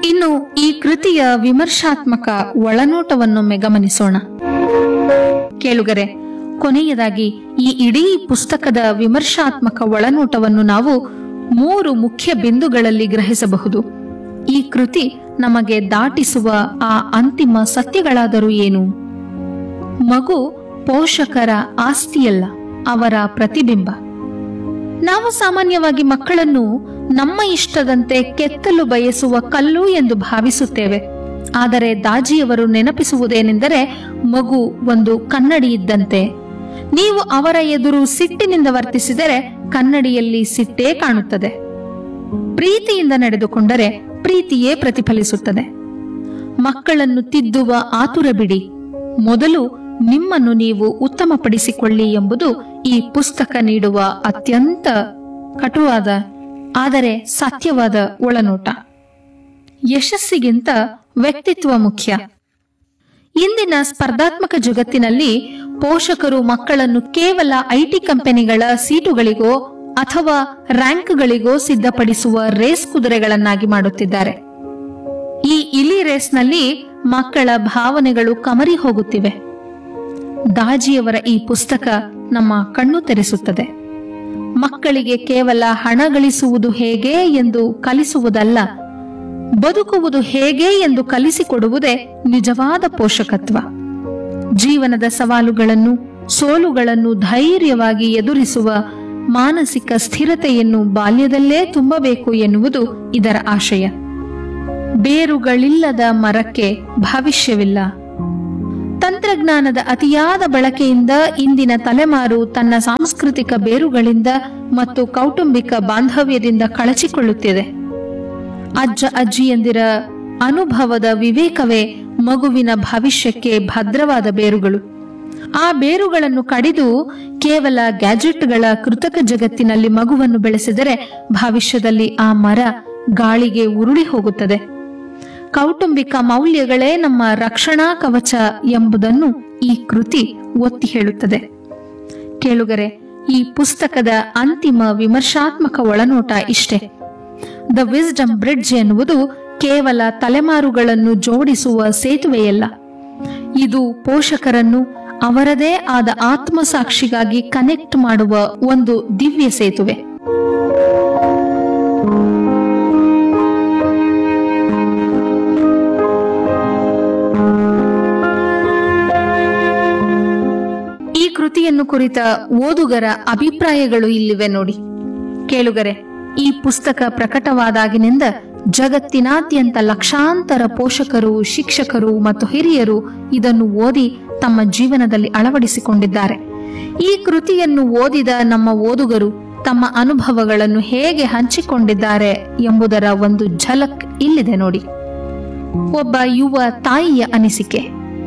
ಇನ್ನು ಈ ಕೃತಿಯ ವಿಮರ್ಶಾತ್ಮಕ ಒಳನೋಟವನ್ನೊಮ್ಮೆ ಗಮನಿಸೋಣ ಕೇಳುಗರೆ ಕೊನೆಯದಾಗಿ ಈ ಇಡೀ ಪುಸ್ತಕದ ವಿಮರ್ಶಾತ್ಮಕ ಒಳನೋಟವನ್ನು ನಾವು ಮೂರು ಮುಖ್ಯ ಬಿಂದುಗಳಲ್ಲಿ ಗ್ರಹಿಸಬಹುದು ಈ ಕೃತಿ ನಮಗೆ ದಾಟಿಸುವ ಆ ಅಂತಿಮ ಸತ್ಯಗಳಾದರೂ ಏನು ಮಗು ಪೋಷಕರ ಆಸ್ತಿಯಲ್ಲ ಅವರ ಪ್ರತಿಬಿಂಬ ನಾವು ಸಾಮಾನ್ಯವಾಗಿ ಮಕ್ಕಳನ್ನು ನಮ್ಮ ಇಷ್ಟದಂತೆ ಕೆತ್ತಲು ಬಯಸುವ ಕಲ್ಲು ಎಂದು ಭಾವಿಸುತ್ತೇವೆ ಆದರೆ ದಾಜಿಯವರು ನೆನಪಿಸುವುದೇನೆಂದರೆ ಮಗು ಒಂದು ಕನ್ನಡಿ ಇದ್ದಂತೆ ನೀವು ಅವರ ಎದುರು ಸಿಟ್ಟಿನಿಂದ ವರ್ತಿಸಿದರೆ ಕನ್ನಡಿಯಲ್ಲಿ ಸಿಟ್ಟೇ ಕಾಣುತ್ತದೆ ಪ್ರೀತಿಯಿಂದ ನಡೆದುಕೊಂಡರೆ ಪ್ರೀತಿಯೇ ಪ್ರತಿಫಲಿಸುತ್ತದೆ ಮಕ್ಕಳನ್ನು ತಿದ್ದುವ ಆತುರ ಬಿಡಿ ಮೊದಲು ನಿಮ್ಮನ್ನು ನೀವು ಉತ್ತಮಪಡಿಸಿಕೊಳ್ಳಿ ಎಂಬುದು ಈ ಪುಸ್ತಕ ನೀಡುವ ಅತ್ಯಂತ ಕಟುವಾದ ಆದರೆ ಸತ್ಯವಾದ ಒಳನೋಟ ಯಶಸ್ಸಿಗಿಂತ ವ್ಯಕ್ತಿತ್ವ ಮುಖ್ಯ ಇಂದಿನ ಸ್ಪರ್ಧಾತ್ಮಕ ಜಗತ್ತಿನಲ್ಲಿ ಪೋಷಕರು ಮಕ್ಕಳನ್ನು ಕೇವಲ ಐಟಿ ಕಂಪನಿಗಳ ಸೀಟುಗಳಿಗೋ ಅಥವಾ ರ್ಯಾಂಕ್ಗಳಿಗೋ ಸಿದ್ಧಪಡಿಸುವ ರೇಸ್ ಕುದುರೆಗಳನ್ನಾಗಿ ಮಾಡುತ್ತಿದ್ದಾರೆ ಈ ಇಲಿ ರೇಸ್ನಲ್ಲಿ ಮಕ್ಕಳ ಭಾವನೆಗಳು ಕಮರಿ ಹೋಗುತ್ತಿವೆ ದಾಜಿಯವರ ಈ ಪುಸ್ತಕ ನಮ್ಮ ಕಣ್ಣು ತೆರೆಸುತ್ತದೆ ಮಕ್ಕಳಿಗೆ ಕೇವಲ ಹಣ ಗಳಿಸುವುದು ಹೇಗೆ ಎಂದು ಕಲಿಸುವುದಲ್ಲ ಬದುಕುವುದು ಹೇಗೆ ಎಂದು ಕಲಿಸಿಕೊಡುವುದೇ ನಿಜವಾದ ಪೋಷಕತ್ವ ಜೀವನದ ಸವಾಲುಗಳನ್ನು ಸೋಲುಗಳನ್ನು ಧೈರ್ಯವಾಗಿ ಎದುರಿಸುವ ಮಾನಸಿಕ ಸ್ಥಿರತೆಯನ್ನು ಬಾಲ್ಯದಲ್ಲೇ ತುಂಬಬೇಕು ಎನ್ನುವುದು ಇದರ ಆಶಯ ಬೇರುಗಳಿಲ್ಲದ ಮರಕ್ಕೆ ಭವಿಷ್ಯವಿಲ್ಲ ತಂತ್ರಜ್ಞಾನದ ಅತಿಯಾದ ಬಳಕೆಯಿಂದ ಇಂದಿನ ತಲೆಮಾರು ತನ್ನ ಸಾಂಸ್ಕೃತಿಕ ಬೇರುಗಳಿಂದ ಮತ್ತು ಕೌಟುಂಬಿಕ ಬಾಂಧವ್ಯದಿಂದ ಕಳಚಿಕೊಳ್ಳುತ್ತಿದೆ ಅಜ್ಜ ಅಜ್ಜಿಯಂದಿರ ಅನುಭವದ ವಿವೇಕವೇ ಮಗುವಿನ ಭವಿಷ್ಯಕ್ಕೆ ಭದ್ರವಾದ ಬೇರುಗಳು ಆ ಬೇರುಗಳನ್ನು ಕಡಿದು ಕೇವಲ ಗ್ಯಾಜೆಟ್ಗಳ ಕೃತಕ ಜಗತ್ತಿನಲ್ಲಿ ಮಗುವನ್ನು ಬೆಳೆಸಿದರೆ ಭವಿಷ್ಯದಲ್ಲಿ ಆ ಮರ ಗಾಳಿಗೆ ಉರುಳಿ ಹೋಗುತ್ತದೆ ಕೌಟುಂಬಿಕ ಮೌಲ್ಯಗಳೇ ನಮ್ಮ ರಕ್ಷಣಾ ಕವಚ ಎಂಬುದನ್ನು ಈ ಕೃತಿ ಒತ್ತಿ ಹೇಳುತ್ತದೆ ಕೇಳುಗರೆ ಈ ಪುಸ್ತಕದ ಅಂತಿಮ ವಿಮರ್ಶಾತ್ಮಕ ಒಳನೋಟ ಇಷ್ಟೇ ದ ವಿಸ್ಡಮ್ ಬ್ರಿಡ್ಜ್ ಎನ್ನುವುದು ಕೇವಲ ತಲೆಮಾರುಗಳನ್ನು ಜೋಡಿಸುವ ಸೇತುವೆಯಲ್ಲ ಇದು ಪೋಷಕರನ್ನು ಅವರದೇ ಆದ ಆತ್ಮಸಾಕ್ಷಿಗಾಗಿ ಕನೆಕ್ಟ್ ಮಾಡುವ ಒಂದು ದಿವ್ಯ ಸೇತುವೆ ಈ ಕೃತಿಯನ್ನು ಕುರಿತ ಓದುಗರ ಅಭಿಪ್ರಾಯಗಳು ಇಲ್ಲಿವೆ ನೋಡಿ ಕೇಳುಗರೆ ಈ ಪುಸ್ತಕ ಪ್ರಕಟವಾದಾಗಿನಿಂದ ಜಗತ್ತಿನಾದ್ಯಂತ ಲಕ್ಷಾಂತರ ಪೋಷಕರು ಶಿಕ್ಷಕರು ಮತ್ತು ಹಿರಿಯರು ಇದನ್ನು ಓದಿ ತಮ್ಮ ಜೀವನದಲ್ಲಿ ಅಳವಡಿಸಿಕೊಂಡಿದ್ದಾರೆ ಈ ಕೃತಿಯನ್ನು ಓದಿದ ನಮ್ಮ ಓದುಗರು ತಮ್ಮ ಅನುಭವಗಳನ್ನು ಹೇಗೆ ಹಂಚಿಕೊಂಡಿದ್ದಾರೆ ಎಂಬುದರ ಒಂದು ಝಲಕ್ ಇಲ್ಲಿದೆ ನೋಡಿ ಒಬ್ಬ ಯುವ ತಾಯಿಯ ಅನಿಸಿಕೆ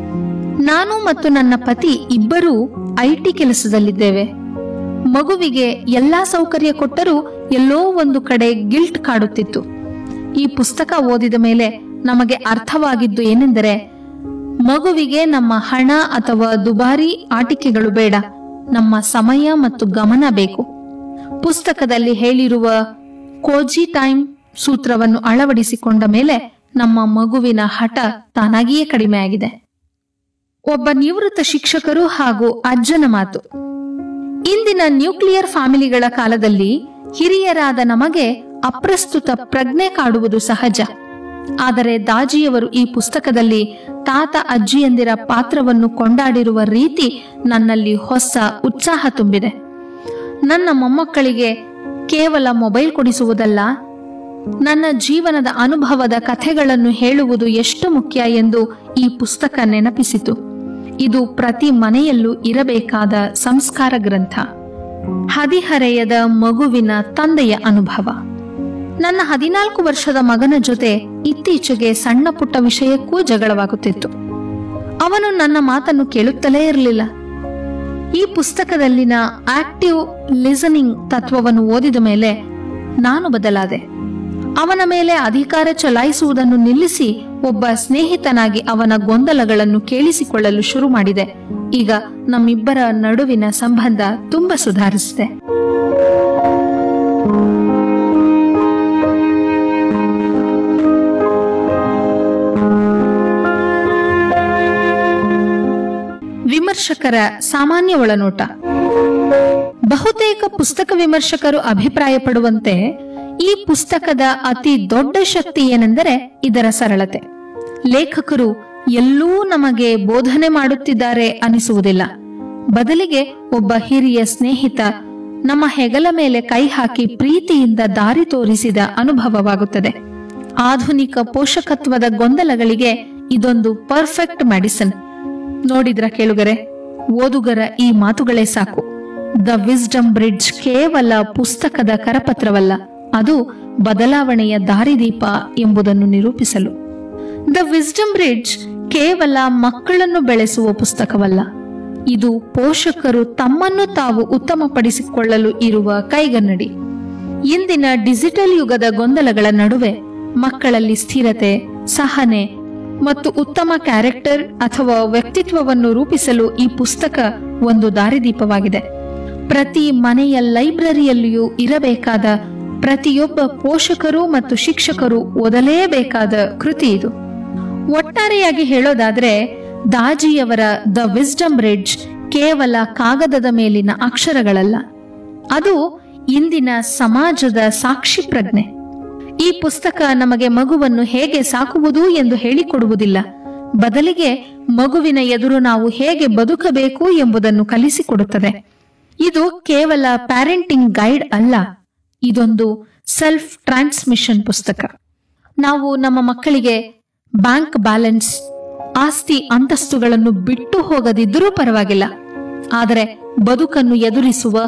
ನಾನು ಮತ್ತು ನನ್ನ ಪತಿ ಇಬ್ಬರೂ ಐಟಿ ಕೆಲಸದಲ್ಲಿದ್ದೇವೆ ಮಗುವಿಗೆ ಎಲ್ಲಾ ಸೌಕರ್ಯ ಕೊಟ್ಟರೂ ಎಲ್ಲೋ ಒಂದು ಕಡೆ ಗಿಲ್ಟ್ ಕಾಡುತ್ತಿತ್ತು ಈ ಪುಸ್ತಕ ಓದಿದ ಮೇಲೆ ನಮಗೆ ಅರ್ಥವಾಗಿದ್ದು ಏನೆಂದರೆ ಮಗುವಿಗೆ ನಮ್ಮ ಹಣ ಅಥವಾ ದುಬಾರಿ ಆಟಿಕೆಗಳು ಬೇಡ ನಮ್ಮ ಸಮಯ ಮತ್ತು ಗಮನ ಬೇಕು ಪುಸ್ತಕದಲ್ಲಿ ಹೇಳಿರುವ ಕೋಜಿ ಟೈಮ್ ಸೂತ್ರವನ್ನು ಅಳವಡಿಸಿಕೊಂಡ ಮೇಲೆ ನಮ್ಮ ಮಗುವಿನ ಹಠ ತಾನಾಗಿಯೇ ಕಡಿಮೆಯಾಗಿದೆ ಒಬ್ಬ ನಿವೃತ್ತ ಶಿಕ್ಷಕರು ಹಾಗೂ ಅಜ್ಜನ ಮಾತು ಇಂದಿನ ನ್ಯೂಕ್ಲಿಯರ್ ಫ್ಯಾಮಿಲಿಗಳ ಕಾಲದಲ್ಲಿ ಹಿರಿಯರಾದ ನಮಗೆ ಅಪ್ರಸ್ತುತ ಪ್ರಜ್ಞೆ ಕಾಡುವುದು ಸಹಜ ಆದರೆ ದಾಜಿಯವರು ಈ ಪುಸ್ತಕದಲ್ಲಿ ತಾತ ಅಜ್ಜಿಯಂದಿರ ಪಾತ್ರವನ್ನು ಕೊಂಡಾಡಿರುವ ರೀತಿ ನನ್ನಲ್ಲಿ ಹೊಸ ಉತ್ಸಾಹ ತುಂಬಿದೆ ನನ್ನ ಮೊಮ್ಮಕ್ಕಳಿಗೆ ಕೇವಲ ಮೊಬೈಲ್ ಕೊಡಿಸುವುದಲ್ಲ ನನ್ನ ಜೀವನದ ಅನುಭವದ ಕಥೆಗಳನ್ನು ಹೇಳುವುದು ಎಷ್ಟು ಮುಖ್ಯ ಎಂದು ಈ ಪುಸ್ತಕ ನೆನಪಿಸಿತು ಇದು ಪ್ರತಿ ಮನೆಯಲ್ಲೂ ಇರಬೇಕಾದ ಸಂಸ್ಕಾರ ಗ್ರಂಥ ಹದಿಹರೆಯದ ಮಗುವಿನ ತಂದೆಯ ಅನುಭವ ನನ್ನ ಹದಿನಾಲ್ಕು ವರ್ಷದ ಮಗನ ಜೊತೆ ಇತ್ತೀಚೆಗೆ ಸಣ್ಣ ಪುಟ್ಟ ವಿಷಯಕ್ಕೂ ಜಗಳವಾಗುತ್ತಿತ್ತು ಅವನು ನನ್ನ ಮಾತನ್ನು ಕೇಳುತ್ತಲೇ ಇರಲಿಲ್ಲ ಈ ಪುಸ್ತಕದಲ್ಲಿನ ಆಕ್ಟಿವ್ ಲಿಸನಿಂಗ್ ತತ್ವವನ್ನು ಓದಿದ ಮೇಲೆ ನಾನು ಬದಲಾದೆ ಅವನ ಮೇಲೆ ಅಧಿಕಾರ ಚಲಾಯಿಸುವುದನ್ನು ನಿಲ್ಲಿಸಿ ಒಬ್ಬ ಸ್ನೇಹಿತನಾಗಿ ಅವನ ಗೊಂದಲಗಳನ್ನು ಕೇಳಿಸಿಕೊಳ್ಳಲು ಶುರು ಮಾಡಿದೆ ಈಗ ನಮ್ಮಿಬ್ಬರ ನಡುವಿನ ಸಂಬಂಧ ತುಂಬಾ ಸುಧಾರಿಸಿದೆ ವಿಮರ್ಶಕರ ಸಾಮಾನ್ಯ ಒಳನೋಟ ಬಹುತೇಕ ಪುಸ್ತಕ ವಿಮರ್ಶಕರು ಅಭಿಪ್ರಾಯ ಪಡುವಂತೆ ಈ ಪುಸ್ತಕದ ಅತಿ ದೊಡ್ಡ ಶಕ್ತಿ ಏನೆಂದರೆ ಇದರ ಸರಳತೆ ಲೇಖಕರು ಎಲ್ಲೂ ನಮಗೆ ಬೋಧನೆ ಮಾಡುತ್ತಿದ್ದಾರೆ ಅನಿಸುವುದಿಲ್ಲ ಬದಲಿಗೆ ಒಬ್ಬ ಹಿರಿಯ ಸ್ನೇಹಿತ ನಮ್ಮ ಹೆಗಲ ಮೇಲೆ ಕೈ ಹಾಕಿ ಪ್ರೀತಿಯಿಂದ ದಾರಿ ತೋರಿಸಿದ ಅನುಭವವಾಗುತ್ತದೆ ಆಧುನಿಕ ಪೋಷಕತ್ವದ ಗೊಂದಲಗಳಿಗೆ ಇದೊಂದು ಪರ್ಫೆಕ್ಟ್ ಮೆಡಿಸಿನ್ ನೋಡಿದ್ರ ಕೇಳುಗರೆ ಓದುಗರ ಈ ಮಾತುಗಳೇ ಸಾಕು ದ ವಿಸ್ಡಮ್ ಬ್ರಿಡ್ಜ್ ಕೇವಲ ಪುಸ್ತಕದ ಕರಪತ್ರವಲ್ಲ ಅದು ಬದಲಾವಣೆಯ ದಾರಿದೀಪ ಎಂಬುದನ್ನು ನಿರೂಪಿಸಲು ದ ವಿಸ್ಡಮ್ ಬ್ರಿಡ್ಜ್ ಕೇವಲ ಮಕ್ಕಳನ್ನು ಬೆಳೆಸುವ ಪುಸ್ತಕವಲ್ಲ ಇದು ಪೋಷಕರು ತಮ್ಮನ್ನು ತಾವು ಉತ್ತಮಪಡಿಸಿಕೊಳ್ಳಲು ಇರುವ ಕೈಗನ್ನಡಿ ಇಂದಿನ ಡಿಜಿಟಲ್ ಯುಗದ ಗೊಂದಲಗಳ ನಡುವೆ ಮಕ್ಕಳಲ್ಲಿ ಸ್ಥಿರತೆ ಸಹನೆ ಮತ್ತು ಉತ್ತಮ ಕ್ಯಾರೆಕ್ಟರ್ ಅಥವಾ ವ್ಯಕ್ತಿತ್ವವನ್ನು ರೂಪಿಸಲು ಈ ಪುಸ್ತಕ ಒಂದು ದಾರಿದೀಪವಾಗಿದೆ ಪ್ರತಿ ಮನೆಯ ಲೈಬ್ರರಿಯಲ್ಲಿಯೂ ಇರಬೇಕಾದ ಪ್ರತಿಯೊಬ್ಬ ಪೋಷಕರು ಮತ್ತು ಶಿಕ್ಷಕರು ಓದಲೇಬೇಕಾದ ಕೃತಿ ಇದು ಒಟ್ಟಾರೆಯಾಗಿ ಹೇಳೋದಾದ್ರೆ ದಾಜಿಯವರ ದ ವಿಸ್ಡಮ್ ಬ್ರಿಡ್ಜ್ ಕೇವಲ ಕಾಗದದ ಮೇಲಿನ ಅಕ್ಷರಗಳಲ್ಲ ಅದು ಇಂದಿನ ಸಮಾಜದ ಸಾಕ್ಷಿ ಪ್ರಜ್ಞೆ ಈ ಪುಸ್ತಕ ನಮಗೆ ಮಗುವನ್ನು ಹೇಗೆ ಸಾಕುವುದು ಎಂದು ಹೇಳಿಕೊಡುವುದಿಲ್ಲ ಬದಲಿಗೆ ಮಗುವಿನ ಎದುರು ನಾವು ಹೇಗೆ ಬದುಕಬೇಕು ಎಂಬುದನ್ನು ಕಲಿಸಿಕೊಡುತ್ತದೆ ಇದು ಕೇವಲ ಪ್ಯಾರೆಂಟಿಂಗ್ ಗೈಡ್ ಅಲ್ಲ ಇದೊಂದು ಸೆಲ್ಫ್ ಟ್ರಾನ್ಸ್ಮಿಷನ್ ಪುಸ್ತಕ ನಾವು ನಮ್ಮ ಮಕ್ಕಳಿಗೆ ಬ್ಯಾಂಕ್ ಬ್ಯಾಲೆನ್ಸ್ ಆಸ್ತಿ ಅಂತಸ್ತುಗಳನ್ನು ಬಿಟ್ಟು ಹೋಗದಿದ್ದರೂ ಪರವಾಗಿಲ್ಲ ಆದರೆ ಬದುಕನ್ನು ಎದುರಿಸುವ